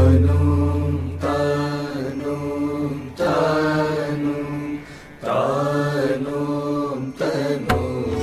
తాను తాను తాను తాను తను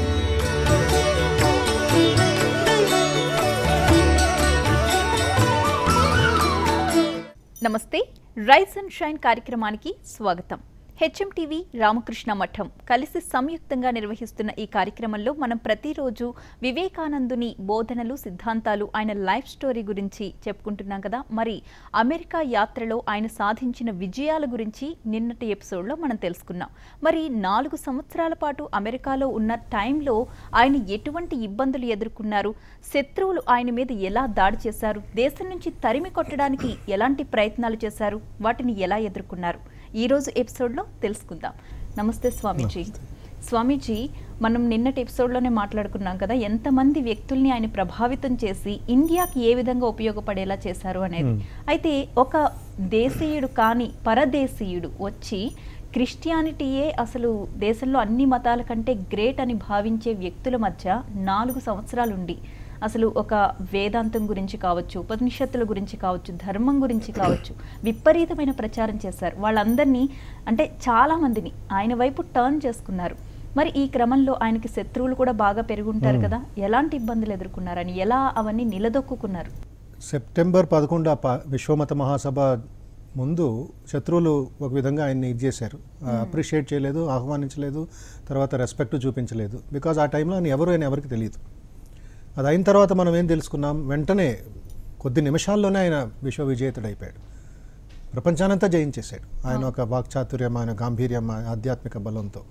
నమస్తే రైస్ అండ్ షైన్ కార్యక్రమానికి స్వాగతం హెచ్ఎం టీవీ రామకృష్ణ మఠం కలిసి సంయుక్తంగా నిర్వహిస్తున్న ఈ కార్యక్రమంలో మనం ప్రతిరోజు వివేకానందుని బోధనలు సిద్ధాంతాలు ఆయన లైఫ్ స్టోరీ గురించి చెప్పుకుంటున్నాం కదా మరి అమెరికా యాత్రలో ఆయన సాధించిన విజయాల గురించి నిన్నటి ఎపిసోడ్లో మనం తెలుసుకున్నాం మరి నాలుగు సంవత్సరాల పాటు అమెరికాలో ఉన్న టైంలో ఆయన ఎటువంటి ఇబ్బందులు ఎదుర్కొన్నారు శత్రువులు ఆయన మీద ఎలా దాడి చేశారు దేశం నుంచి తరిమి కొట్టడానికి ఎలాంటి ప్రయత్నాలు చేశారు వాటిని ఎలా ఎదుర్కొన్నారు ఈ రోజు ఎపిసోడ్లో తెలుసుకుందాం నమస్తే స్వామీజీ స్వామీజీ మనం నిన్నటి ఎపిసోడ్లోనే మాట్లాడుకున్నాం కదా ఎంతమంది వ్యక్తుల్ని ఆయన ప్రభావితం చేసి ఇండియాకి ఏ విధంగా ఉపయోగపడేలా చేశారు అనేది అయితే ఒక దేశీయుడు కాని పరదేశీయుడు వచ్చి క్రిస్టియానిటీయే అసలు దేశంలో అన్ని మతాల కంటే గ్రేట్ అని భావించే వ్యక్తుల మధ్య నాలుగు సంవత్సరాలుండి అసలు ఒక వేదాంతం గురించి కావచ్చు ఉపనిషత్తుల గురించి కావచ్చు ధర్మం గురించి కావచ్చు విపరీతమైన ప్రచారం చేశారు వాళ్ళందరినీ అంటే చాలా మందిని ఆయన వైపు టర్న్ చేసుకున్నారు మరి ఈ క్రమంలో ఆయనకి శత్రువులు కూడా బాగా పెరుగుంటారు కదా ఎలాంటి ఇబ్బందులు ఎదుర్కొన్నారని ఎలా అవన్నీ నిలదొక్కున్నారు సెప్టెంబర్ పదకొండు ఆ ప- విశ్వమత మహాసభ ముందు శత్రువులు ఒక విధంగా ఆయన్ని ఇది చేశారు అప్రిషియేట్ చేయలేదు ఆహ్వానించలేదు తర్వాత రెస్పెక్ట్ చూపించలేదు బికాజ్ ఆ టైంలో ఆయన ఎవరు ఆయన ఎవరికి తెలియదు అది అయిన తర్వాత మనం ఏం తెలుసుకున్నాం వెంటనే కొద్ది నిమిషాల్లోనే ఆయన విశ్వ విజేతుడైపోయాడు ప్రపంచానంతా జయించేశాడు ఆయన ఒక వాక్చాతుర్యం ఆయన గాంభీర్యం ఆయన ఆధ్యాత్మిక బలంతో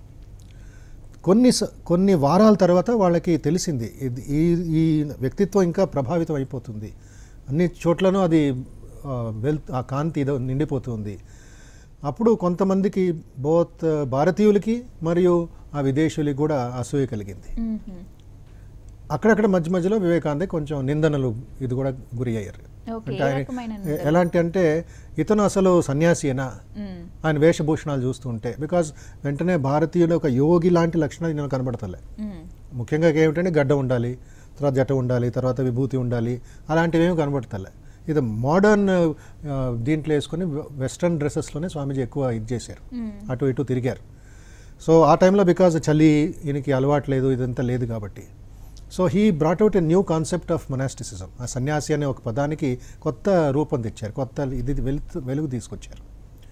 కొన్ని స- కొన్ని వారాల తర్వాత వాళ్ళకి తెలిసింది ఇది ఈ ఈ వ్యక్తిత్వం ఇంకా ప్రభావితం అయిపోతుంది అన్ని చోట్లను అది వెల్త్ ఆ కాంతి ఇదో నిండిపోతుంది అప్పుడు కొంతమందికి బోత్ భారతీయులకి మరియు ఆ విదేశీయులకి కూడా అసూయ కలిగింది అక్కడక్కడ మధ్య మధ్యలో వివేకానంద కొంచెం నిందనలు ఇది కూడా గురి అయ్యారు ఓకే అంటే ఏ ఆయన రకమైన ఎ- ఎలాంటి అంటే ఇతను అసలు సన్యాసియేనా మ్మ్. ఆయన వేషభూషణాలు చూస్తూ ఉంటే బికాజ్ వెంటనే భారతీయుడు ఒక యోగి లాంటి లక్షణాలు నేను కనబడతలే మ్మ్. ముఖ్యంగా ఏమిటంటే గడ్డ ఉండాలి తర్వాత జట ఉండాలి తర్వాత విభూతి ఉండాలి అలాంటివి ఏమి కనబడతలే ఇది మోడర్న్ దీంట్లో వేసుకొని వెస్ట్రన్ డ్రెస్సెస్లోనే స్వామీజీ ఎక్కువ ఇది చేశారు అటు ఇటు తిరిగారు సో ఆ టైంలో బికాజ్ చలి ఈయనకి అలవాటు లేదు ఇదంతా లేదు కాబట్టి so he brought out a new concept of monasticism ఆ సన్యాసి అనే ఒక పదానికి కొత్త రూపం తెచ్చారు కొత్త ఇది వెలుగు వెలుగు తీసుకొచ్చారు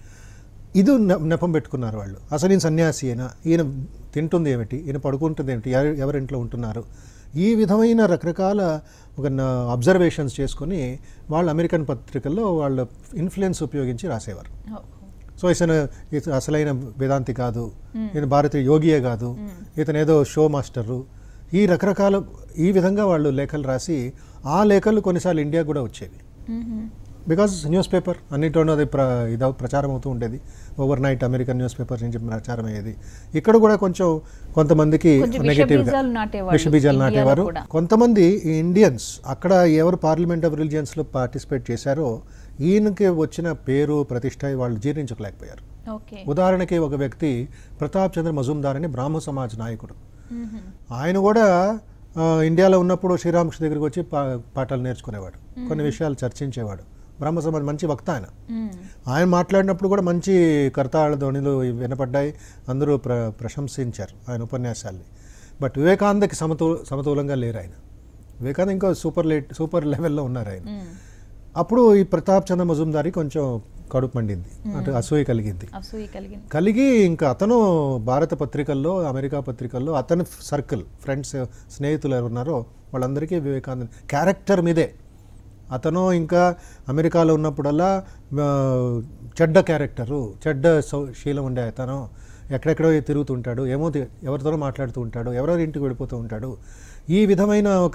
ఇది నె- నెపం పెట్టుకున్నారు వాళ్ళు అసలు ఈయన సన్యాసి అయినా ఈయన తింటుంది ఏమిటి ఈయన పడుకుంటుంది ఏమిటి ఎవరి- ఎవరింట్లో ఉంటున్నారు ఈ విధమైన రకరకాల ఒక అబ్జర్వేషన్స్ చేసుకొని వాళ్ళు అమెరికన్ పత్రికల్లో వాళ్ళ ఇన్ఫ్లుయెన్స్ ఉపయోగించి రాసేవారు ఓ. సో ఇతను ఇత- అసలైన వేదాంతి కాదు ఈయన భారతీయ యోగియే కాదు ఇతను ఏదో షో మాస్టరు ఈ రకరకాల ఈ విధంగా వాళ్ళు లేఖలు రాసి ఆ లేఖలు కొన్నిసార్లు ఇండియా కూడా వచ్చేవి మ్మ్. బికాజ్ న్యూస్ పేపర్ అన్నింటిలోనూ అది ప్ర ఇది ప్రచారం అవుతూ ఉండేది overnight American newspaper నుంచి ప్రచారం అయ్యేది ఇక్కడ కూడా కొంచెం కొంతమందికి కొంచెం నెగటివ్గా విషబీజాలు నాటేవాళ్ళు విషబీజాలు ఇండియాలో నాటేవారు కూడా. కొంతమంది ఈ ఇండియన్స్ అక్కడ ఎవరు పార్లమెంట్ ఆఫ్ రిలీజియన్స్లో పార్టిసిపేట్ చేశారో ఈయనకి వచ్చిన పేరు ప్రతిష్ట వాళ్ళు జీర్ణించుకోలేకపోయారు ఓకే ఉదాహరణకి ఒక వ్యక్తి ప్రతాప్ చంద్ర మజుందార్ అని బ్రాహ్మ సమాజ్ నాయకుడు మ్మ్. ఆయన కూడా ఆ, ఇండియాలో ఉన్నప్పుడు శ్రీరామకృష్ణ దగ్గరికి వచ్చి పా పాఠాలు నేర్చుకునేవాడు కొన్ని విషయాలు చర్చించేవాడు బ్రహ్మ సమాజ్ మంచి వక్త ఆయన మ్మ్. ఆయన మాట్లాడినప్పుడు కూడా మంచి కర్తాళ ధ్వనిలు వినపడ్డాయి అందరూ ప్ర ప్రశంసించారు ఆయన ఉపన్యాసాల్ని బట్ వివేకానందకి సమతూ సమతూలంగా లేరు ఆయన వివేకానంద ఇంకా సూపర్ లేట్ సూపర్ లెవెల్లో ఉన్నారు ఆయన మ్మ్. అప్పుడు ఈ ప్రతాప్ చంద్ర మజుందారి కొంచెం కడుపు మండింది అంటే అసూయ కలిగింది అసూయ కలిగింది కలిగి ఇంకా అతను భారత పత్రికల్లో అమెరికా పత్రికల్లో అతని సర్కిల్ ఫ్రెండ్స్ స్నేహితులు ఎవరు ఉన్నారో వాళ్ళందరికీ వివేకానంద క్యారెక్టర్ మీదే అతను ఇంకా అమెరికాలో ఉన్నప్పుడల్లా ఆ, చెడ్డ క్యారెక్టరు చెడ్డ సౌ శీలం ఉండే అతను ఎక్కడెక్కడో తిరుగుతుంటాడు ఏమో తె- ఎవరితోనో మాట్లాడుతూ ఉంటాడు ఎవరెవరి ఇంటికి వెళ్ళిపోతూ ఉంటాడు ఈ విధమైన ఒక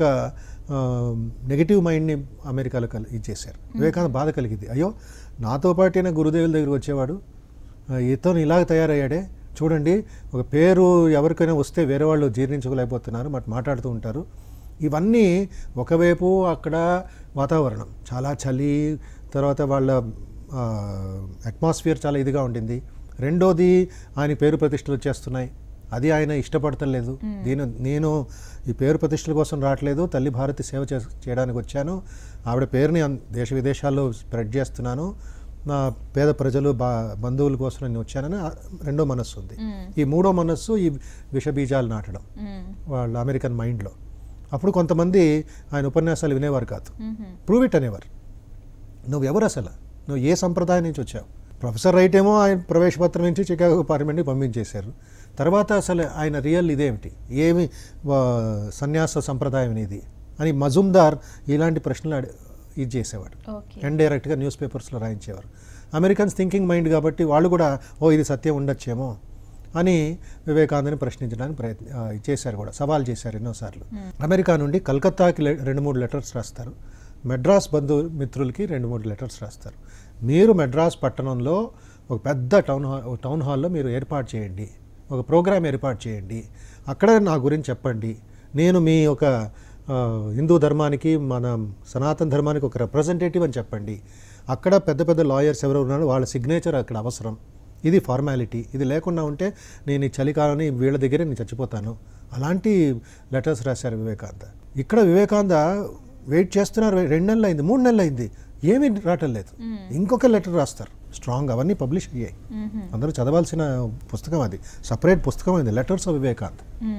నెగిటివ్ మైండ్ని అమెరికాలో కలి ఇచ్చేశారు వివేకానంద బాధ కలిగింది అయ్యో నాతో పాటైన గురుదేవుల దగ్గరికి వచ్చేవాడు ఆ, ఇతను ఇలాగ తయారయ్యాడే చూడండి ఒక పేరు ఎవరికైనా వస్తే వేరే వాళ్ళు జీర్ణించుకోలేకపోతున్నారు మరి మాట్లాడుతూ ఉంటారు ఇవన్నీ ఒకవైపు అక్కడ వాతావరణం చాలా చలి తర్వాత వాళ్ళ అట్మాస్ఫియర్ చాలా ఇదిగా ఉండింది రెండోది ఆయన పేరు ప్రతిష్టలు వచ్చేస్తున్నాయి అది ఆయన ఇష్టపడతలేదు దీని నేను ఈ పేరు ప్రతిష్టల కోసం రావట్లేదు తల్లి భారతి సేవ చే- చేయడానికి వచ్చాను ఆవిడ పేరుని అన్- దేశ విదేశాల్లో స్ప్రెడ్ చేస్తున్నాను నా పేద ప్రజలు బా బంధువుల కోసం నేను వచ్చానని ఆ రెండో మనస్సు ఉంది ఈ మూడో మనస్సు ఈ విషబీజాలు నాటడం వాళ్ళ అమెరికన్ మైండ్లో అప్పుడు కొంతమంది ఆయన ఉపన్యాసాలు వినేవారు కాదు ప్రూవ్ ఇట్ అనేవారు నువ్వు ఎవరు అసలు నువ్వు ఏ సంప్రదాయం నుంచి వచ్చావు ప్రొఫెసర్ రైట్ ఏమో ఆయన ప్రవేశపత్రం నుంచి చికాగో పార్లమెంట్కి పంపించేశారు తర్వాత అసలు ఆయన రియల్ ఇదేమిటి ఏమి ఆ, సన్యాస సంప్రదాయం ఇది అని మజుందార్ ఇలాంటి ప్రశ్నలు అడి- ఇది చేసేవాడు ఓకే అండ్ డైరెక్ట్గా న్యూస్ పేపర్స్లో రాయించేవారు అమెరికన్స్ థింకింగ్ మైండ్ కాబట్టి వాళ్ళు కూడా ఓ ఇది సత్యం ఉండొచ్చేమో అని వివేకానందని ప్రశ్నించడానికి ప్రయత్న ఆ, చేశారు కూడా సవాల్ చేశారు ఎన్నోసార్లు అమెరికా నుండి కలకత్తాకి లె- రెండు మూడు లెటర్స్ రాస్తారు మెడ్రాస్ బంధు మిత్రులకి రెండు మూడు లెటర్స్ రాస్తారు మీరు మెడ్రాస్ పట్టణంలో ఒక పెద్ద టౌన్ హాల్ టౌన్ హాల్లో మీరు ఏర్పాటు చేయండి ఒక ప్రోగ్రామ్ ఏర్పాటు చేయండి అక్కడ నా గురించి చెప్పండి నేను మీ ఒక ఆ, హిందూ ధర్మానికి మన సనాతన ధర్మానికి ఒక రిప్రజెంటేటివ్ అని చెప్పండి అక్కడ పెద్ద పెద్ద లాయర్స్ ఎవరు ఉన్నారో వాళ్ళ సిగ్నేచర్ అక్కడ అవసరం ఇది ఫార్మాలిటీ ఇది లేకుండా ఉంటే నేను ఈ చలికాలని వీళ్ళ దగ్గరే నేను చచ్చిపోతాను అలాంటి లెటర్స్ రాశారు వివేకానంద ఇక్కడ వివేకానంద వెయిట్ చేస్తున్నారు రెండు నెలలు అయింది మూడు నెలలు అయింది ఏమీ రావటం లేదు ఇంకొక లెటర్ రాస్తారు స్ట్రాంగ్ అవన్నీ పబ్లిష్ అయ్యాయి అందరూ చదవాల్సిన పుస్తకం అది సపరేట్ పుస్తకం అది లెటర్స్ ఆఫ్ వివేకానంద్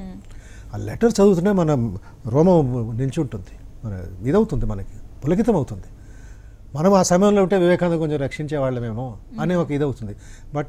ఆ లెటర్ చదువుతుంటే మన రోమం నిల్చుంటుంది మన ఇదవుతుంది మనకి పులకితం అవుతుంది మనం ఆ సమయంలో ఉంటే వివేకానంద కొంచెం రక్షించే వాళ్ళమేమో అనే ఒక ఇదవుతుంది బట్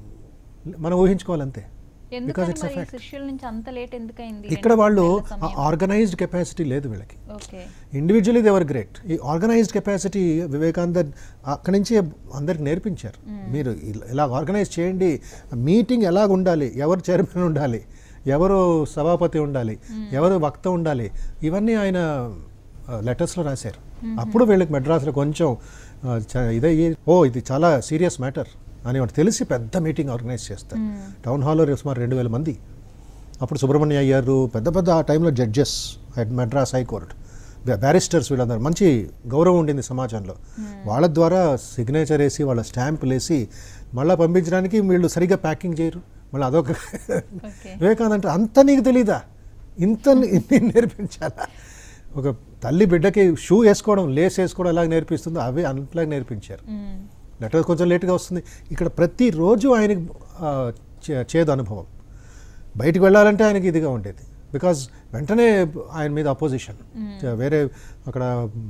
మనం ఊహించుకోవాలంతే బికాస్ ఎందుకని ఇట్స్ మరి ఫ్యాక్ట్ శిష్యుల నుంచి అంత లేట్ ఎందుకైంది ఇక్కడ వాళ్ళు రెండు నెలల సమయం. ఆర్గనైజ్డ్ కెపాసిటీ లేదు వీళ్ళకి ఓకే ఇండివిజువలీ దేవర్ గ్రేట్ ఈ ఆర్గనైజ్డ్ కెపాసిటీ వివేకానంద అక్కడి నుంచి అందరికి నేర్పించారు మీరు ఇలా- ఇలా ఆర్గనైజ్ చేయండి మీటింగ్ ఎలాగ ఉండాలి ఎవరు చైర్మన్ ఉండాలి ఎవరు సభాపతి ఉండాలి ఎవరు వక్త ఉండాలి ఇవన్నీ ఆయన లెటర్స్లో రాశారు అప్పుడు వీళ్ళకి మెడ్రాస్లో కొంచెం ఆ, చ- ఇదయ్యి ఓ ఇది చాలా సీరియస్ మ్యాటర్ అని వాడు తెలిసి పెద్ద మీటింగ్ ఆర్గనైజ్ చేస్తారు టౌన్ హాల్లో సుమారు రెండు వేల మంది అప్పుడు సుబ్రహ్మణ్య అయ్యారు పెద్ద పెద్ద ఆ టైంలో judges head Madras high court barristers వీళ్ళందరూ మంచి గౌరవం ఉండింది సమాజంలో వాళ్ళ ద్వారా సిగ్నేచర్ వేసి వాళ్ళ స్టాంపులు వేసి మళ్ళీ పంపించడానికి వీళ్ళు సరిగ్గా ప్యాకింగ్ చేయరు మళ్ళీ అదొక ఓకే వివేకానంద అంటే అంత నీకు తెలీదా ఇంత ని- ఇన్ని నేర్పించాలా ఒక తల్లి బిడ్డకి షూ వేసుకోవడం లేస్ వేసుకోవడం ఎలాగ నేర్పిస్తుందో అవే అంతలాగా నేర్పించారు లెటర్ కొంచెం లేట్గా వస్తుంది ఇక్కడ ప్రతిరోజు ఆయనకి ఆ, చే- చేదు అనుభవం బయటికి వెళ్ళాలంటే ఆయనకి ఇదిగా ఉండేది బికాజ్ వెంటనే ఆయన మీద అపోజిషన్ వేరే అక్కడ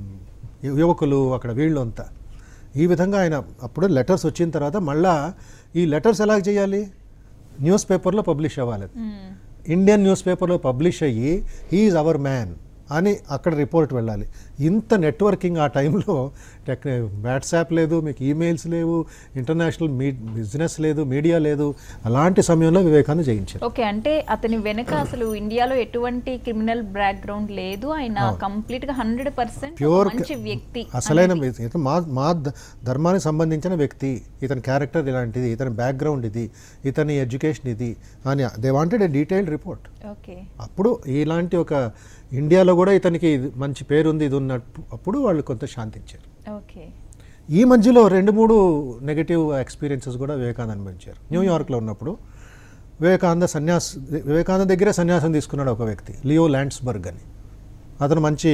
మ్, యువకులు అక్కడ వీళ్ళు అంతా ఈ విధంగా ఆయన అప్పుడు లెటర్స్ వచ్చిన తర్వాత మళ్ళా ఈ లెటర్స్ ఎలా చేయాలి న్యూస్ పేపర్లో పబ్లిష్ అవ్వాలి ఇండియన్ న్యూస్ పేపర్లో పబ్లిష్ అయ్యి హీఈస్ అవర్ మ్యాన్ అని అక్కడ రిపోర్ట్ వెళ్ళాలి ఇంత నెట్వర్కింగ్ ఆ టైంలో టెక్ వాట్సాప్ లేదు మీకు ఈమెయిల్స్ లేవు ఇంటర్నేషనల్ మీ బిజినెస్ లేదు మీడియా లేదు అలాంటి సమయంలో వివేకానంద జయించారు ఓకే అంటే అతని వెనక అసలు ఇండియాలో ఎటువంటి క్రిమినల్ బ్యాక్గ్రౌండ్ లేదు ఆయన కంప్లీట్ గా హండ్రెడ్ పర్సెంట్ Pure మంచి వ్యక్తి అసలైన వ్యక్తి. ఇతను మా మా ద- ధర్మానికి సంబంధించిన వ్యక్తి ఇతని క్యారెక్టర్ ఇలాంటిది ఇతని బ్యాక్గ్రౌండ్ ఇది ఇతని ఎడ్యుకేషన్ ఇది అని they wanted a detailed report okay అప్పుడు ఇలాంటి ఒక ఇండియాలో కూడా ఇతనికి ఇది మంచి పేరు ఉంది ఇది ఉన్నట్టు అప్పుడు వాళ్ళు కొంత శాంతించారు ఓకే ఈ మధ్యలో రెండు మూడు నెగటివ్ ఎక్స్పీరియన్సెస్ కూడా వివేకానంద అనుభవించారు న్యూయార్క్లో ఉన్నప్పుడు వివేకానంద సన్యాస్ వివేకానంద దగ్గరే సన్యాసం తీసుకున్నాడు ఒక వ్యక్తి లియో ల్యాండ్స్బర్గ్ అని అతను మంచి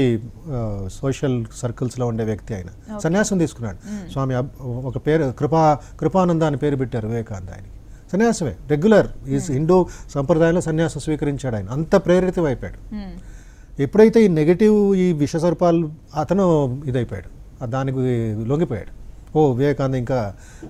సోషల్ సర్కిల్స్లో ఉండే వ్యక్తి ఆయన సన్యాసం తీసుకున్నాడు స్వామి అబ్- ఒక పేరు కృపా కృపానంద అని పేరు పెట్టారు వివేకానంద ఆయనకి సన్యాసమే రెగ్యులర్ ఈ హిందూ సంప్రదాయంలో సన్యాసం స్వీకరించాడు ఆయన అంత ప్రేరితం అయిపోయాడు ఎప్పుడైతే ఈ నెగటివ్ ఈ విషసర్పాలు అతను ఇదైపోయాడు ఆ దానికి లొంగిపోయాడు ఓ వివేకానంద ఇంకా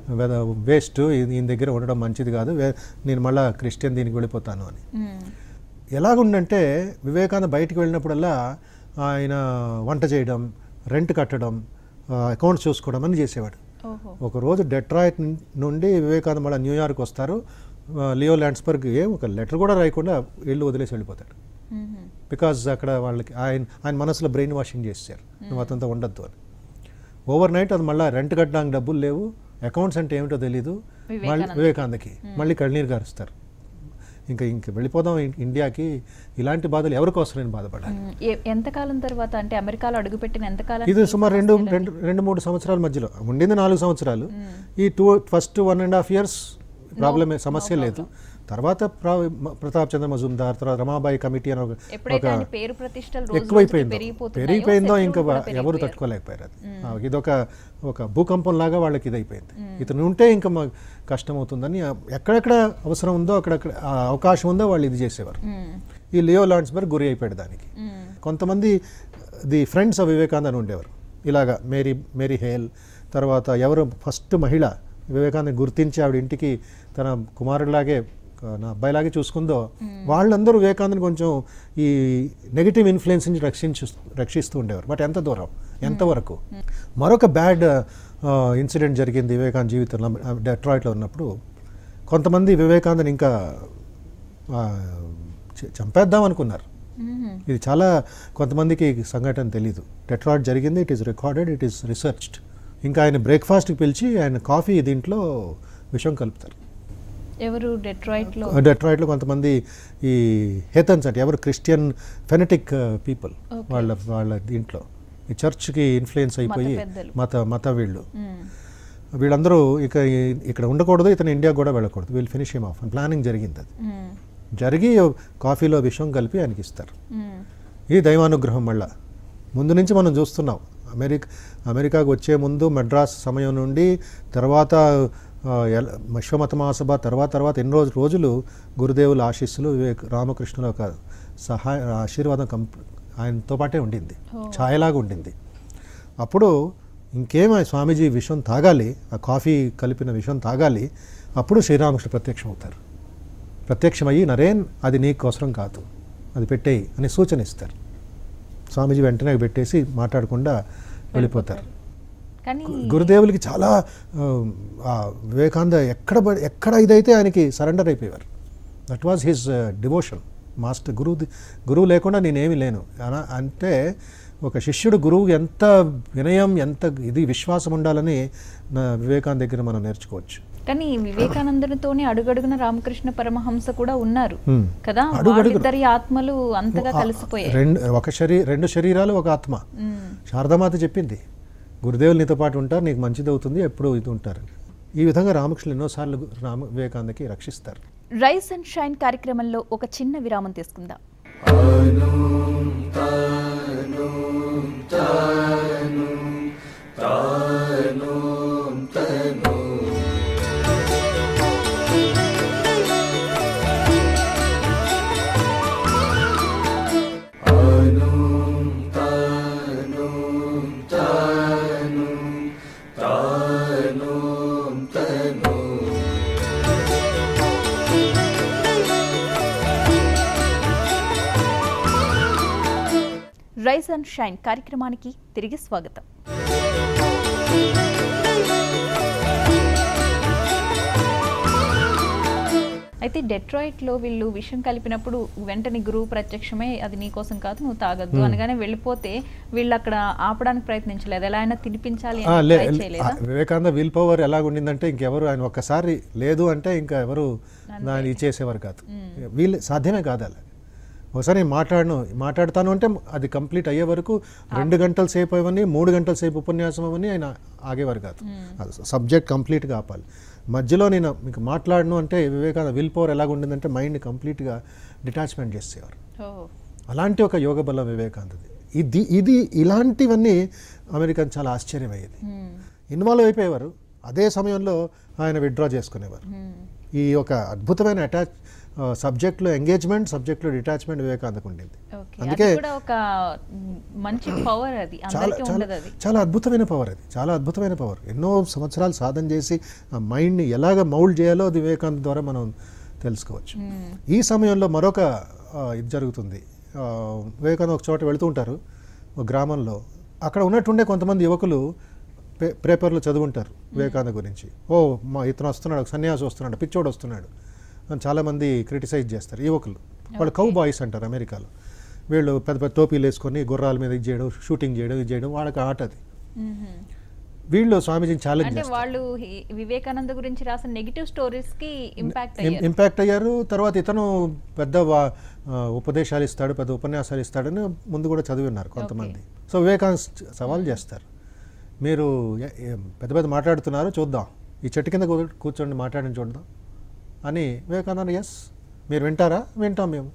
వేస్ట్ ఈయన దగ్గర ఉండడం మంచిది కాదు వే- నేను మళ్ళా క్రిస్టియన్ దీనికి వెళ్ళిపోతాను అని ఎలాగుండంటే వివేకానంద బయటికి వెళ్ళినప్పుడల్లా ఆయన వంట చేయడం రెంట్ కట్టడం అకౌంట్స్ చూసుకోవడం అని చేసేవాడు ఓహో ఒకరోజు డెట్రాయిట్ నుం- నుండి వివేకానంద మళ్ళీ న్యూయార్క్ వస్తారు ఆ, లియో ల్యాండ్స్బర్గ్ ఏం ఒక లెటర్ కూడా రాయకుండా ఇల్లు వదిలేసి వెళ్ళిపోతాడు మ్మ్. బికాజ్ అక్కడ వాళ్ళకి ఆయన ఆయన మనసులో బ్రెయిన్ వాషింగ్ చేశారు నువ్వు అతనితో ఉండొద్దు అని ఓవర్ నైట్ అది మళ్ళీ రెంట్ కట్టడానికి డబ్బులు లేవు అకౌంట్స్ అంటే ఏమిటో తెలీదు మళ్ళీ వివేకానంద. వివేకానందకి మళ్ళీ కళ్ళనీరు గారుస్తారు ఇంకా ఇంక వెళ్ళిపోదాం ఇం- ఇండియాకి ఇలాంటి బాధలు ఎవరికి వస్తున్నాయని బాధపడాలి మ్మ్. ఎ- ఎంతకాలం తర్వాత అంటే అమెరికాలో అడుగుపెట్టిన ఎంతకాలం ఇది సుమారు రెండు రెండు రెండు మూడు సంవత్సరాల మధ్యలో ఉండింది నాలుగు సంవత్సరాలు ఈ two first one and half years problem సమస్య లేదు తర్వాత ప్రా- మ- ప్రతాప్ చంద్ర మజుందార్ తర్వాత రమాబాయి కమిటీ అని ఒక ఎప్పుడైతే ఒక ఆయన పేరు ప్రతిష్టలు రోజు రోజుకి ఎక్కువైపోయిందో పెరిగిపోతున్నాయో, పెరిగిపోయిందో శత్రువులు ఇంకా కూడా వా- ఎవరు పెరిగిపోయారు. తట్టుకోలేకపోయారు అది ఆ, ఇదొక ఒక భూకంపం లాగా వాళ్ళకి ఇది అయిపోయింది ఇతను ఉంటే ఇంకా మా కష్టం అవుతుందని ఆ, ఎక్కడెక్కడ అవసరం ఉందో అక్కడక్కడ ఆ అవకాశం ఉందో వాళ్ళు ఇది చేసేవారు మ్మ్. ఈ లియో లాండ్స్బర్గ్ గురి అయిపోయాడు దానికి మ్మ్. కొంతమంది ది ఫ్రెండ్స్ ఆఫ్ వివేకానంద అని ఉండేవారు ఇలాగా మేరీ మేరీ హేల్ తర్వాత ఎవరు ఫస్ట్ మహిళ వివేకానంద గుర్తించి ఆవిడ ఇంటికి తన కుమారుడిలాగే ఆ, నా అబ్బాయిలాగే చూసుకుందో వాళ్ళందరూ వివేకానందని కొంచెం ఈ నెగిటివ్ ఇన్ఫ్లుయెన్స్ నుంచి రక్షించు రక్షిస్తూ ఉండేవారు బట్ ఎంత దూరం ఎంతవరకు మరొక బ్యాడ్ ఇన్సిడెంట్ జరిగింది వివేకానంద జీవితంలో డెట్రాయిట్లో ఉన్నప్పుడు కొంతమంది వివేకానందని ఇంకా ఆ, చ- చంపేద్దాం అనుకున్నారు మ్మ్. ఇది చాలా కొంతమందికి ఈ సంఘటన తెలీదు టెట్రాయిడ్ జరిగింది it is recorded it is researched ఇంకా ఆయన బ్రేక్ఫాస్ట్కి పిలిచి ఆయన కాఫీ దీంట్లో విషం కలుపుతారు ఎవరు డెట్రాయిట్ లో డెట్రాయిట్లో కొంతమంది ఈ హేతన్స్ అంటే ఎవరు క్రిస్టియన్ ఫెనటిక్ పీపుల్ Okay. వాళ్ళ వాళ్ళ దీంట్లో ఈ చర్చ్కి ఇన్ఫ్లుయెన్స్ అయిపోయి పెద్దలు. మత మత వీళ్ళు మ్మ్. వీళ్ళందరూ ఇక ఈ- ఇక్కడ ఉండకూడదు ఇతను ఇండియా కూడా వెళ్ళకూడదు వీళ్ళు ఫినిష్ హిమ్ ఆఫ్ ప్లానింగ్ జరిగింది అది మ్మ్. జరిగి కాఫీలో విషం కలిపి ఆయనకి ఇస్తారు మ్మ్. ఇది దైవానుగ్రహం మళ్ళా ముందు నుంచి మనం చూస్తున్నాం అమెరికా అమెరికాకు వచ్చే ముందు మెడ్రాస్ సమయం నుండి తర్వాత ఆ, ఎల- విశ్వమత మహాసభ తర్వాత తర్వాత ఎన్ని రోజు రోజులు గురుదేవుల ఆశీస్సులు వివేక్ రామకృష్ణుల ఒక సహాయ ఆశీర్వాదం కంప్ ఆయనతో పాటే ఉండింది ఓ. ఛాయలాగా ఉండింది అప్పుడు ఇంకేం ఆ స్వామీజీ విషం తాగాలి ఆ కాఫీ కలిపిన విషం తాగాలి అప్పుడు శ్రీరామకృష్ణ ప్రత్యక్షం అవుతారు ప్రత్యక్షమయ్యి నరేన్ అది నీకు అవసరం కాదు అది పెట్టేయి అని సూచన ఇస్తారు స్వామీజీ వెంటనే పెట్టేసి మాట్లాడకుండా వెళ్ళిపోతారు కానీ గురుదేవులకి చాలా ఆ, ఆ వివేకానంద ఎక్కడ పడి- ఎక్కడ ఇదైతే ఆయనకి సరెండర్ అయిపోయారు that was his devotion master గురువు గురువు లేకుండా నేనేమి లేను అన- అంటే ఒక శిష్యుడు గురువు ఎంత వినయం ఎంత ఇది విశ్వాసం ఉండాలని నా వివేకానంద దగ్గర మనం నేర్చుకోవచ్చు కానీ వివేకానందునితోనే అడుగడుగున రామకృష్ణ పరమహంస కూడా ఉన్నారు Hmm. కదా అడుగడుగున. వాళ్ళిద్దరి ఆత్మలు అంతగా కలిసిపోయాయి రెండు ఒక శరీ రెండు శరీరాలు ఒక ఆత్మ మ్మ్. శారదామాత చెప్పింది గురుదేవులు నీతో పాటు ఉంటారు నీకు మంచిది అవుతుంది ఎప్పుడూ ఇది ఉంటారు ఈ విధంగా రామకృష్ణులు ఎన్నోసార్లు గు- రామ వివేకానందకి రక్షిస్తారు రైస్ అండ్ షైన్ కార్యక్రమంలో ఒక చిన్న విరామం తీసుకుందాం రైస్ అండ్ షైన్ కార్యక్రమానికి తిరిగి స్వాగతం అయితే డెట్రాయిట్ లో వీళ్ళు విషం కలిపినప్పుడు వెంటనే గురువు ప్రత్యక్షమే అది నీ కోసం కాదు నువ్వు తాగద్దు అనగానే వెళ్ళిపోతే వీళ్ళు అక్కడ ఆపడానికి ప్రయత్నించలేదు ఎలా అయినా తినిపించాలి ఆ, అని లే- try లే- చేయలేదా ఆ, వివేకానంద విల్ పవర్ ఎలాగ ఉండిందంటే ఇంకెవరు ఆయన ఒక్కసారి లేదు అంటే ఇంకా ఎవరు దాన్ని ఇచ్చేసేవారు కాదు వీళ్ళు సాధ్యమే కాదు అలా ఒకసారి నేను మాట్లాడను మాట్లాడతాను అంటే అది కంప్లీట్ అయ్యే వరకు రెండు గంటల సేపు అవన్నీ మూడు గంటల సేపు ఉపన్యాసం అవన్నీ ఆయన ఆగేవారు కాదు సబ్జెక్ట్ కంప్లీట్గా ఆపాలి మధ్యలో నేను మీకు మాట్లాడను అంటే వివేకానంద విల్ పవర్ ఎలాగ ఉండిందంటే మైండ్ కంప్లీట్గా డిటాచ్మెంట్ చేసేవారు ఓ అలాంటి ఒక యోగ బలం వివేకానందది ఇది ఇది ఇలాంటివన్నీ అమెరికన్ చాలా ఆశ్చర్యమయ్యేది మ్మ్. ఇన్వాల్వ్ అయిపోయేవారు అదే సమయంలో ఆయన విత్డ్రా చేసుకునేవారు మ్మ్. ఈ ఒక అద్భుతమైన అటాచ్ సబ్జెక్ట్లో ఎంగేజ్మెంట్ సబ్జెక్ట్లో డిటాచ్మెంట్ వివేకానందకు ఉండింది ఓకే అందుకే అది కూడా ఒక మ్, మంచి పవర్ అది చాలా అందరికీ చాలా ఉండదు అది చాలా అద్భుతమైన పవర్ అది చాలా అద్భుతమైన పవర్ ఎన్నో సంవత్సరాలు సాధన చేసి ఆ మైండ్ని ఎలాగ మౌల్డ్ చేయాలో అది వివేకానంద ద్వారా మనం తెలుసుకోవచ్చు మ్మ్. ఈ సమయంలో మరొక ఆ, ఇది జరుగుతుంది ఆ, వివేకానంద ఒక చోట వెళుతూ ఉంటారు ఒక గ్రామంలో అక్కడ ఉన్నట్టుండే కొంతమంది యువకులు పే పేపర్లో చదువుంటారు వివేకానంద గురించి ఓ మా ఇతను వస్తున్నాడు ఒక సన్యాసి వస్తున్నాడు పిచ్చోడు వస్తున్నాడు అని చాలామంది క్రిటిసైజ్ చేస్తారు యువకులు వాళ్ళు కౌ బాయ్స్ అంటారు అమెరికాలో వీళ్ళు పెద్ద పెద్ద టోపీలు వేసుకొని గుర్రాల మీద ఇది చేయడం షూటింగ్ చేయడం ఇది చేయడం వాళ్ళకి ఆట అది మ్మ్. వీళ్ళు స్వామీజీని ఛాలెంజ్ అంటే చేస్తారు వాళ్ళు ఈ వివేకానంద గురించి రాసిన నెగిటివ్ స్టోరీస్ కి ఇంపాక్ట్ అయ్యారు ఇంపాక్ట్ అయ్యారు తర్వాత ఇతను పెద్ద వా- ఆ, ఉపదేశాలు ఇస్తాడు పెద్ద ఉపన్యాసాలు ఇస్తాడని ముందు కూడా చదివి ఉన్నారు కొంతమంది సో వివేకానంద సవాల్ చేస్తారు మీరు ఎ- ఎ- పెద్ద పెద్ద మాట్లాడుతున్నారు చూద్దాం ఈ చెట్టు కింద కూ- కూర్చోండి మాట్లాడని చూద్దాం అని వివేకానంద ఎస్ మీరు వింటారా వింటాం మేము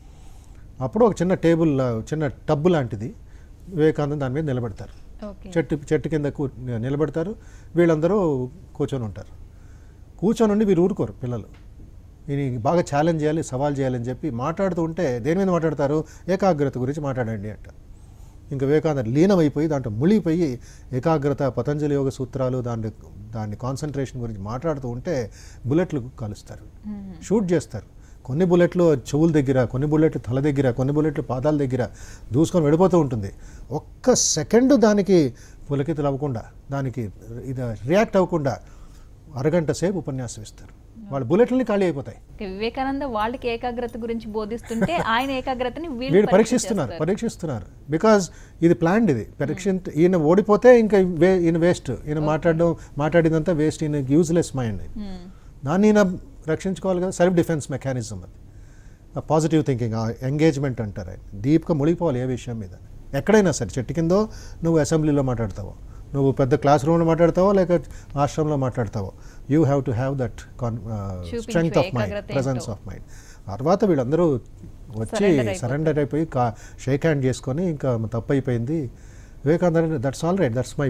అప్పుడు ఒక చిన్న టేబుల్ లా- చిన్న టబ్బు లాంటిది వివేకానంద దాని మీద నిలబెడతారు ఓకే చెట్టు చెట్టు కింద కూ నిలబెడతారు వీళ్ళందరూ కూర్చొని ఉంటారు కూర్చొని ఉండి వీరు ఊరుకోరు పిల్లలు ఇది బాగా ఛాలెంజ్ చేయాలి సవాల్ చేయాలని చెప్పి మాట్లాడుతూ ఉంటే దేని మీద మాట్లాడతారు ఏకాగ్రత గురించి మాట్లాడండి అంట ఇంకా వివేకానంద లీనమైపోయి దాంట్లో మునిగిపోయి ఏకాగ్రత పతంజలి యోగ సూత్రాలు దాన్ని దాన్ని కాన్సన్ట్రేషన్ గురించి మాట్లాడుతూ ఉంటే బుల్లెట్లు కాలుస్తారు షూట్ చేస్తారు కొన్ని బుల్లెట్లు చెవుల దగ్గర కొన్ని బుల్లెట్లు తల దగ్గర కొన్ని బుల్లెట్లు పాదాల దగ్గర దూసుకొని వెళ్ళిపోతూ ఉంటుంది ఒక్క సెకండ్ దానికి పులకితులు అవ్వకుండా దానికి ఇది రియాక్ట్ అవ్వకుండా అరగంట సేపు ఉపన్యాసం ఇస్తారు వాళ్ళ బుల్లెట్లని ఖాళీ అయిపోతాయి ఓకే, వివేకానంద వాళ్ళకి ఏకాగ్రత గురించి బోధిస్తుంటే ఆయన ఏకాగ్రతని వీళ్ళు వీళ్ళు పరీక్షిస్తున్నారు చేస్తారు. పరీక్షిస్తున్నారు బికాజ్ ఇది ప్లాండ్ ఇది పరీక్ష ఈయన ఓడిపోతే ఇంకా వే ఈయన వేస్ట్ ఈయన మాట్లాడడం మాట్లాడిందంతా వేస్ట్ ఈయన యూజ్లెస్ మైండ్ మ్మ్. దాన్ని ఈయన రక్షించుకోవాలి కదా సెల్ఫ్ డిఫెన్స్ మెకానిజం అది పాజిటివ్ థింకింగ్ ఎంగేజ్మెంట్ అంటారు ఆయన డీప్గా మునిగిపోవాలి ఏ విషయం మీద ఎక్కడైనా సరే చెట్టు కిందో నువ్వు అసెంబ్లీలో మాట్లాడతావో నువ్వు పెద్ద క్లాస్ రూమ్లో మాట్లాడతావో లేక ఆశ్రమంలో మాట్లాడతావో you have to have that చూపించు స్ట్రెంగ్త్ ఆఫ్ మైండ్ ఏకాగ్రత ప్రజెన్స్ ఏంటో. ఆఫ్ మైండ్ తర్వాత వీళ్ళందరూ వచ్చి Surrender అయిపోతారు. సరెండర్ అయిపోయి కా షేక్ హ్యాండ్ చేసుకొని ఇంకా తప్పు అయిపోయింది Vivekananda that's all right that's my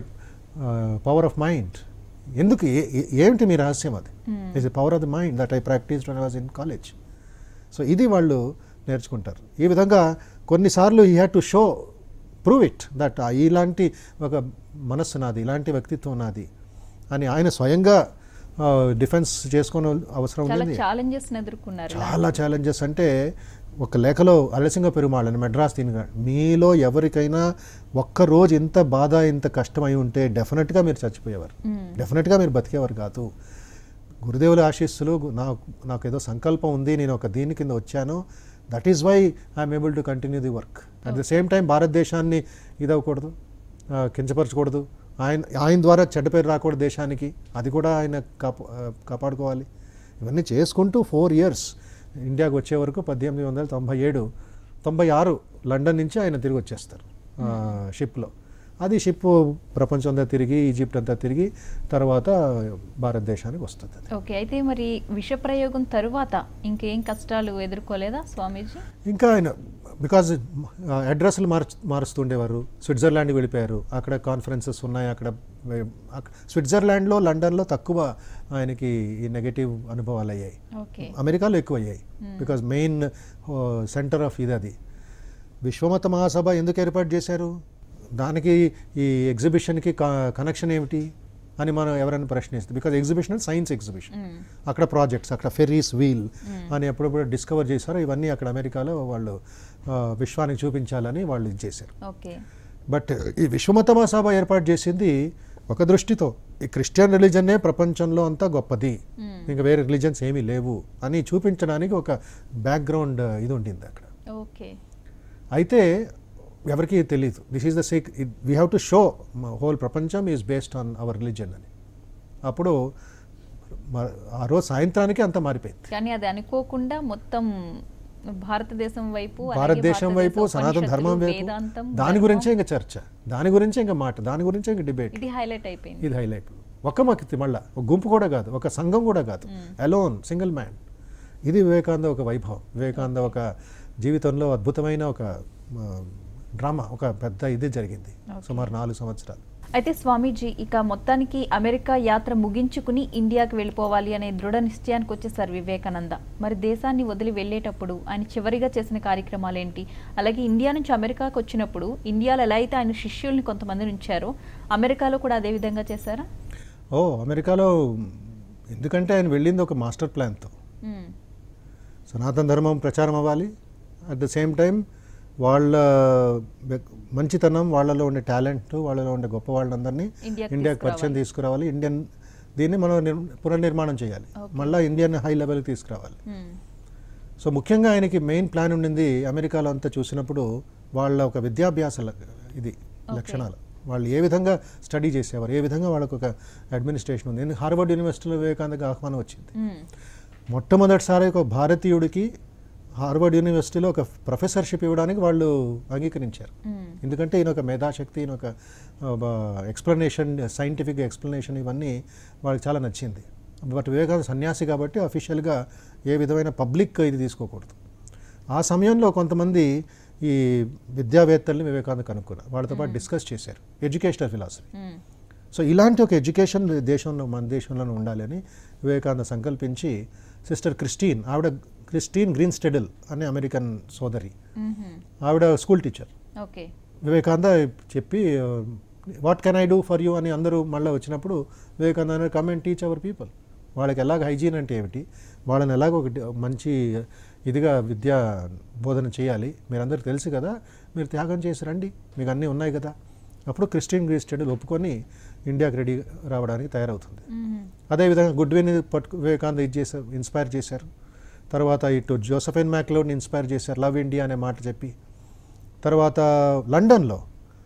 power of mind ఎందుకు ఏ- ఏ- ఏమిటి మీ రహస్యం అది is the power of the mind that I practise one was in college so ఇది వాళ్ళు నేర్చుకుంటారు ఈ విధంగా కొన్నిసార్లు ఈ had to show prove it that ఇలాంటి ఒక మనస్సు నాది ఇలాంటి వ్యక్తిత్వం నాది అని ఆయన స్వయంగా డిఫెన్స్ చేసుకునే అవసరం చాలా ఉంది ఛాలెంజెస్ ఎదుర్కొన్నారు చాలా ఛాలెంజెస్ అంటే ఒక లేఖలో అలసింగ పెరుమాళ్ అని మెడ్రాస్ దీనిగా మీలో ఎవరికైనా ఒక్క రోజు ఇంత బాధ ఇంత కష్టం అయి ఉంటే డెఫినెట్గా మీరు చచ్చిపోయేవారు డెఫినెట్గా మీరు బతికేవారు కాదు గురుదేవుల ఆశీస్సులు గు- నాకు నాకు ఏదో సంకల్పం ఉంది నేను ఒక దీని కింద వచ్చాను that is why I'm able to continue the work at the same time భారతదేశాన్ని ఇదవ్వకూడదు ఆ, కించపరచకూడదు ఆయన ఆయన ద్వారా చెడ్డ పేరు రాకూడదు దేశానికి అది కూడా ఆయన కాపా ఆ, కాపాడుకోవాలి ఇవన్నీ చేసుకుంటూ ఫోర్ ఇయర్స్ ఇండియాకి వచ్చే వరకు పద్దెనిమిది వందల తొంభై ఏడు తొంభై ఆరు లండన్ నుంచి ఆయన తిరిగి వచ్చేస్తారు ఆ, షిప్లో అది షిప్ ప్రపంచం అంతా తిరిగి ఈజిప్ట్ అంతా తిరిగి తర్వాత భారతదేశానికి వస్తుంది అది ఓకే అయితే మరి విష ప్రయోగం తరువాత ఇంకేం కష్టాలు ఎదుర్కోలేదా స్వామీజీ ఇంకా ఆయన బికాజ్ అడ్రస్లు మార్చు మారుస్తుండేవారు స్విట్జర్లాండ్కి వెళ్ళిపోయారు అక్కడ కాన్ఫరెన్సెస్ ఉన్నాయి అక్కడ వే- అక్క- స్విట్జర్లాండ్లో లండన్లో తక్కువ ఆయనకి ఈ నెగటివ్ అనుభవాలు అయ్యాయి ఓకే అమెరికాలో ఎక్కువ అయ్యాయి బికాజ్ మెయిన్ సెంటర్ ఆఫ్ ఇది అది విశ్వమత మహాసభ ఎందుకు ఏర్పాటు చేశారు దానికి ఈ ఎగ్జిబిషన్కి కనెక్షన్ ఏమిటి అని మనం ఎవరైనా ప్రశ్నిస్తే బికాజ్ ఎగ్జిబిషన్ సైన్స్ ఎగ్జిబిషన్ అక్కడ ప్రాజెక్ట్స్ అక్కడ ఫెరీస్ వీల్ అని ఎప్పుడప్పుడు డిస్కవర్ చేశారో ఇవన్నీ అక్కడ అమెరికాలో వాళ్ళు ఆ, విశ్వానికి చూపించాలని వాళ్ళు ఇది చేశారు ఓకే బట్ ఈ విశ్వమత మహాసభ ఏర్పాటు చేసింది ఒక దృష్టితో ఈ క్రిస్టియన్ రిలీజన్నే ప్రపంచంలో అంతా గొప్పది ఇంకా వేరే రిలీజన్స్ ఏమీ లేవు అని చూపించడానికి ఒక బ్యాక్గ్రౌండ్ ఇది ఉండింది అక్కడ ఓకే అయితే ఎవరికి తెలియదు this is the sake we have to show whole ప్రపంచం is based on our religion అని అప్పుడు మ- ఆ రోజు సాయంత్రానికి అంతా మారిపోయింది కానీ అది అనుకోకుండా మొత్తం భారతదేశం వైపు అలాగే భారతదేశం వైపు భారతదేశ సనాతన ఉపనిషత్తులు, ధర్మం వైపు వేదాంతం దాని ధర్మం, గురించే ఇంకా చర్చ దాని గురించే ఇంకా మాట దాని గురించే ఇంకా డిబేట్ ఇది హైలైట్ అయిపోయింది ఇది హైలైట్ ఒక వ్యక్తి మళ్ళా ఒక గుంపు కూడా కాదు ఒక సంఘం కూడా కాదు అలోన్ సింగిల్ మ్యాన్ ఇది వివేకానంద ఒక వైభవం వివేకానంద ఒక జీవితంలో అద్భుతమైన ఒక డ్రామా ఒక పెద్ద ఇది జరిగింది సుమారు నాలుగు సంవత్సరాలు అయితే స్వామీజీ ఇక మొత్తానికి అమెరికా యాత్ర ముగించుకుని ఇండియాకి వెళ్ళిపోవాలి అనే దృఢ నిశ్చయానికి వచ్చేసారు వివేకానంద మరి దేశాన్ని వదిలి వెళ్ళేటప్పుడు ఆయన చివరిగా చేసిన కార్యక్రమాలు ఏంటి అలాగే ఇండియా నుంచి అమెరికాకు వచ్చినప్పుడు ఇండియాలో ఎలా అయితే ఆయన శిష్యుల్ని కొంతమంది ఉంచారో అమెరికాలో కూడా అదే విధంగా చేశారా ఓ అమెరికాలో ఎందుకంటే ఆయన వెళ్ళింది ఒక మాస్టర్ ప్లాన్తో మ్మ్. సనాతన ధర్మం ప్రచారం అవ్వాలి అట్ ద సేమ్ టైం వాళ్ళ వ్యక్- మంచితనం వాళ్ళలో ఉండే టాలెంట్ వాళ్ళలో ఉండే గొప్ప వాళ్ళందరినీ ఇండియాకి ఇండియాకి పరిచయం తీసుకురావాలి ఇండియన్ దీన్ని మనం నిర్- పునర్నిర్మాణం చేయాలి మళ్ళీ ఇండియన్ హై లెవెల్కి తీసుకురావాలి మ్మ్. సో ముఖ్యంగా ఆయనకి మెయిన్ ప్లాన్ ఉండింది అమెరికాలో అంతా చూసినప్పుడు వాళ్ళ ఒక విద్యాభ్యాస ల- ఇది లక్షణాలు వాళ్ళు ఏ విధంగా స్టడీ చేసేవారు ఏ విధంగా వాళ్ళకు ఒక అడ్మినిస్ట్రేషన్ ఉంది ఎందుకు హార్వర్డ్ యూనివర్సిటీలో వివేకానందకి ఆహ్వానం వచ్చింది మ్మ్. మొట్టమొదటిసారి ఒక భారతీయుడికి హార్వర్డ్ యూనివర్సిటీలో ఒక ప్రొఫెసర్షిప్ ఇవ్వడానికి వాళ్ళు అంగీకరించారు మ్మ్. ఎందుకంటే ఈయన ఒక మేధాశక్తి ఈయన ఒక ఎక్స్ప్లెనేషన్ సైంటిఫిక్ ఎక్స్ప్లెనేషన్ ఇవన్నీ వాళ్ళకి చాలా నచ్చింది బట్ వివేకానంద సన్యాసి కాబట్టి అఫీషియల్గా ఏ విధమైన పబ్లిక్ ఇది తీసుకోకూడదు ఆ సమయంలో కొంతమంది ఈ విద్యావేత్తల్ని వివేకానంద కనుక్కున్నారు వాళ్ళతో పాటు డిస్కస్ చేశారు ఎడ్యుకేషనల్ ఫిలాసఫీ మ్మ్. సో ఇలాంటి ఒక ఎడ్యుకేషన్ దేశంలో మన దేశంలోనే ఉండాలని వివేకానంద సంకల్పించి సిస్టర్ క్రిస్టీన్ ఆవిడ క్రిస్టీన్ గ్రీన్ స్టెడల్ అనే అమెరికన్ సోదరి మ్మ్. ఆవిడ స్కూల్ టీచర్ ఓకే వివేకానంద చెప్పి what can I do for you అని అందరూ మళ్ళీ వచ్చినప్పుడు Vivekananda come and teach our people వాళ్ళకి ఎలాగ హైజీన్ అంటే ఏమిటి వాళ్ళని ఎలాగ ఒక డి- మంచి ఇదిగా విద్యా బోధన చేయాలి మీరందరికీ తెలుసు కదా మీరు త్యాగం చేసి రండి మీకు అన్నీ ఉన్నాయి కదా అప్పుడు క్రిస్టియన్ గ్రీస్ స్టడీలు ఒప్పుకొని ఇండియాకి రెడీ రావడానికి తయారవుతుంది మ్మ్. అదేవిధంగా గుడ్విన్ పట్టు వివేకానంద ఇది చేశారు ఇన్స్పైర్ చేశారు తర్వాత ఇటు జోసఫైన్ మ్యాక్లోని ఇన్స్పైర్ చేశారు లవ్ ఇండియా అనే మాట చెప్పి తర్వాత లండన్లో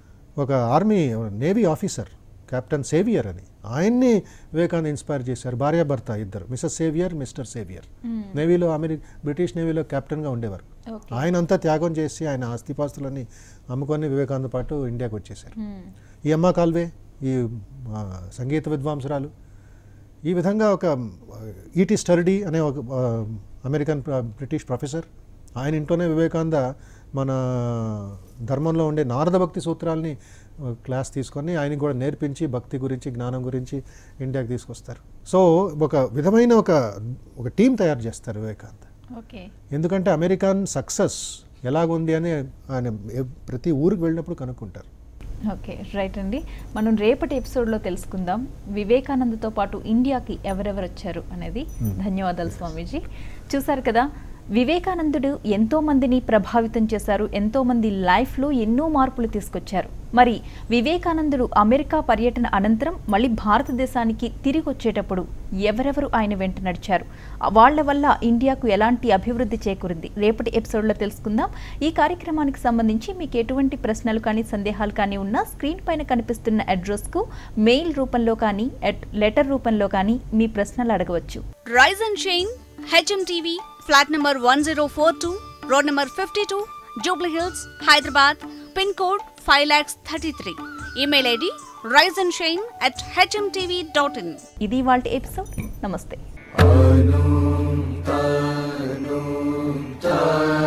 ఒక army navy officer captain Sevier అని ఆయన్ని వివేకానంద ఇన్స్పైర్ చేశారు భార్యాభర్త ఇద్దరు మిస్సెస్ సేవియర్ మిస్టర్ సేవియర్ నేవీలో అమెరికా బ్రిటిష్ నేవీలో కెప్టెన్గా ఉండేవారు ఓకే ఆయన అంతా త్యాగం చేసి ఆయన ఆస్తిపాస్తులన్నీ అమ్ముకొని వివేకానంద పాటు ఇండియాకి వచ్చేసారు మ్మ్. ఈ అమ్మ కాల్వే ఈ ఆ, సంగీత విద్వాంసురాలు ఈ విధంగా ఒక ఈటీ స్టర్డీ అనే ఒక ఆ, అమెరికన్ ప్ర- బ్రిటిష్ ప్రొఫెసర్ ఆయన ఇంట్లోనే వివేకానంద మన ధర్మంలో ఉండే నారద భక్తి సూత్రాల్ని ఆ, క్లాస్ తీసుకొని ఆయనకి కూడా నేర్పించి భక్తి గురించి జ్ఞానం గురించి ఇండియాకి తీసుకొస్తారు సో ఒక విధమైన ఒక ఒక టీం తయారు చేస్తారు వివేకానంద ఓకే ఎందుకంటే అమెరికన్ సక్సెస్ ఎలాగుంది అని ఆయన ఎ- ప్రతి ఊరికి వెళ్ళినప్పుడు కనుక్కుంటారు ఓకే రైట్ అండి మనం రేపటి ఎపిసోడ్లో తెలుసుకుందాం వివేకానందతో పాటు ఇండియాకి ఎవరెవరు వచ్చారు అనేది ధన్యవాదాలు స్వామీజీ చూసారు కదా వివేకానందుడు ఎంతో మందిని ప్రభావితం చేశారు ఎంతో మంది లైఫ్లో ఎన్నో మార్పులు తీసుకొచ్చారు మరి వివేకానందుడు అమెరికా పర్యటన అనంతరం మళ్ళీ భారతదేశానికి తిరిగి వచ్చేటప్పుడు ఎవరెవరు ఆయన వెంట నడిచారు వాళ్ళ వల్ల ఇండియాకు ఎలాంటి అభివృద్ధి చేకూరింది రేపటి ఎపిసోడ్లో తెలుసుకుందాం ఈ కార్యక్రమానికి సంబంధించి మీకు ఎటువంటి ప్రశ్నలు కానీ సందేహాలు కానీ ఉన్నా స్క్రీన్ పైన కనిపిస్తున్న అడ్రస్కు మెయిల్ రూపంలో కానీ ఎట్ లెటర్ రూపంలో కానీ మీ ప్రశ్నలు అడగవచ్చు Rise and Shine, HMTV, flat number 1042, road number 52, Jubilee Hills, Hyderabad, pin code 533. Email ID riseandshine at hmtv.in. ఇది వాళ్ళ ఎపిసోడ్ నమస్తే Anum Tanum Tanum